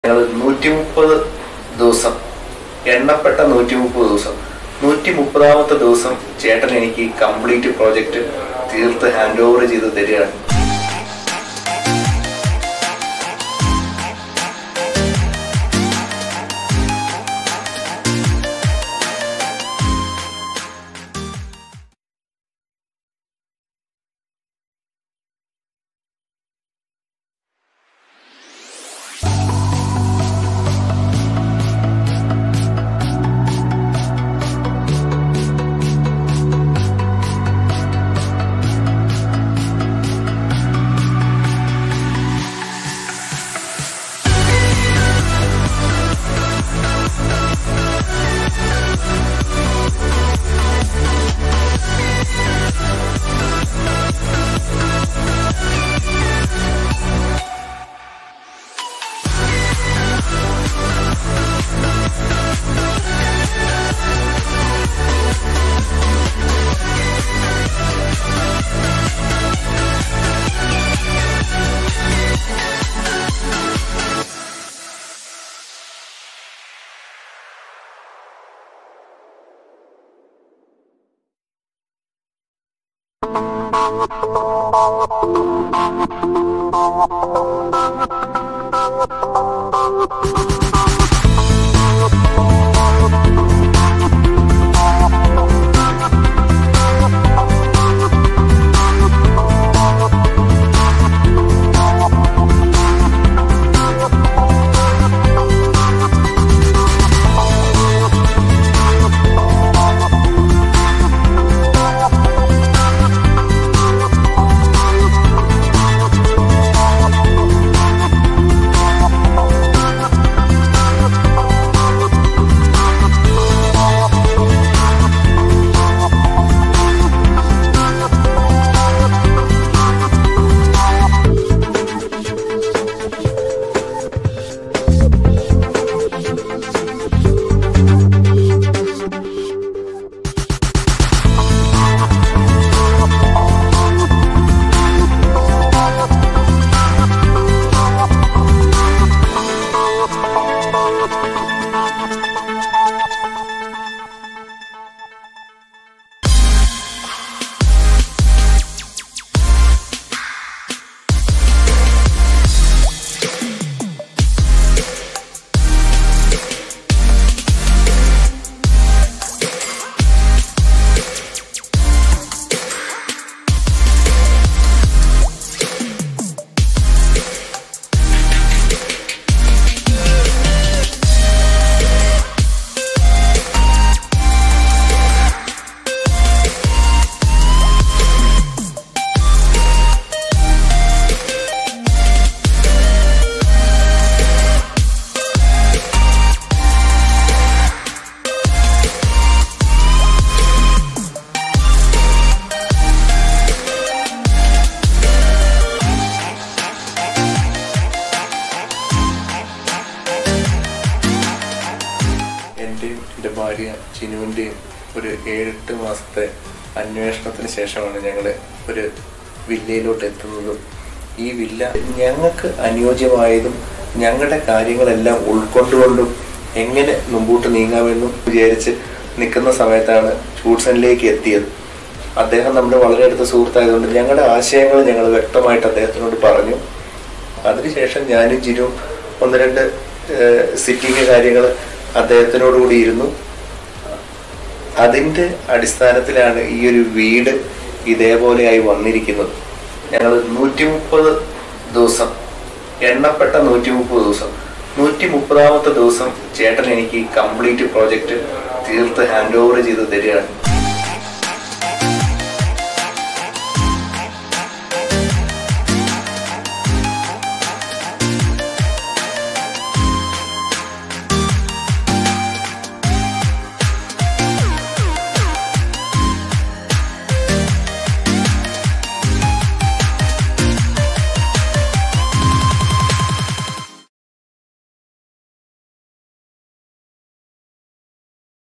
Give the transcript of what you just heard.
ഞങ്ങൾ നൂറ്റി മുപ്പത് ദിവസം എണ്ണപ്പെട്ട നൂറ്റി മുപ്പത് ദിവസം നൂറ്റി മുപ്പതാമത്തെ ദിവസം ചേട്ടൻ എനിക്ക് കംപ്ലീറ്റ് പ്രോജക്റ്റ് തീർത്ത് ഹാൻഡ് ഓവർ ചെയ്ത് തരികയാണ് എൻ്റെയും എൻ്റെ ഭാര്യ ചിനുവിൻ്റെയും ഒരു ഏഴെട്ട് മാസത്തെ അന്വേഷണത്തിന് ശേഷമാണ് ഞങ്ങൾ ഒരു വില്ലയിലോട്ട് എത്തുന്നതും ഈ വില്ല ഞങ്ങൾക്ക് അനുയോജ്യമായതും ഞങ്ങളുടെ കാര്യങ്ങളെല്ലാം ഉൾക്കൊണ്ടുകൊണ്ടും എങ്ങനെ മുമ്പോട്ട് നീങ്ങാമെന്നും വിചാരിച്ച് നിൽക്കുന്ന സമയത്താണ് ചൂട്ട്സണിലേക്ക് എത്തിയത് അദ്ദേഹം നമ്മുടെ വളരെ അടുത്ത സുഹൃത്തായതുകൊണ്ട് ഞങ്ങളുടെ ആശയങ്ങൾ ഞങ്ങൾ വ്യക്തമായിട്ട് അദ്ദേഹത്തിനോട് പറഞ്ഞു അതിനുശേഷം ഞാനും ജിനും ഒന്ന് രണ്ട് സിറ്റിംഗ് കാര്യങ്ങൾ അദ്ദേഹത്തിനോട് കൂടി ഇരുന്നു അതിന്റെ അടിസ്ഥാനത്തിലാണ് ഈ ഒരു വീട് ഇതേപോലെയായി വന്നിരിക്കുന്നത് ഞങ്ങൾ നൂറ്റി മുപ്പത് ദിവസം എണ്ണപ്പെട്ട നൂറ്റി മുപ്പത് ദിവസം നൂറ്റി മുപ്പതാമത്തെ ദിവസം ചേട്ടൻ എനിക്ക് കംപ്ലീറ്റ് പ്രോജക്റ്റ് തീർത്ത് ഹാൻഡ് ഓവർ ചെയ്ത് തരികയാണ്